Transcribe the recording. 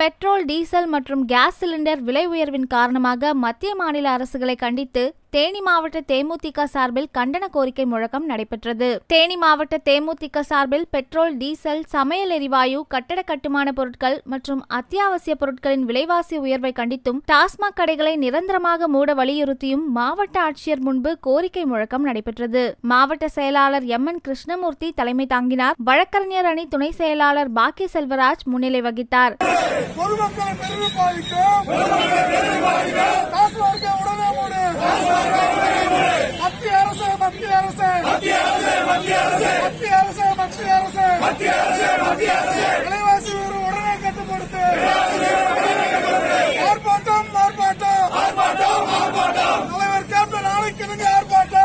petrol diesel மற்றும் gas cylinder விலை உயர்வின் காரணமாக மத்திய மாநில அரசுகளை கண்டித்து தேனி மாவட்ட தேமுதிக சார்பில் கண்டன கோரிக்கை முழக்கம் நடைபெற்றது தேனி மாவட்ட தேமுதிக சார்பில் பெட்ரோல் டீசல் சமையல் எரிவாயு கட்டட கட்டுமான பொருட்கள் மற்றும் அத்தியாவசிய பொருட்களின் விலைவாசி உயர்வை கண்டித்தும் டாஸ்மாக் கடைகளை நிரந்தரமாக மூட வலியுறுத்தியும் மாவட்ட ஆட்சியர் முன்பு கோரிக்கை முழக்கம் நடைபெற்றது மாவட்ட செயலாளர் எம் என் கிருஷ்ணமூர்த்தி தலைமை தாங்கினார் வழக்கறிஞர் அணி துணை செயலாளர் பாக்கிய செல்வராஜ் முன்னிலை வகித்தார் பொதுமக்களை பெருமை பாதிக்கும் டாஸ்மார்க்கை உடனே மூடு மத்திய அரசு மத்திய அரசு மத்திய அரசு மத்திய அரசு விலைவாசி உயர்வு உடனே கட்டுப்படுத்து ஆர்ப்பாட்டம் ஆர்ப்பாட்டம் தலைவர் கேப்டன் ஆணைக்கிணங்க ஆர்ப்பாட்டம்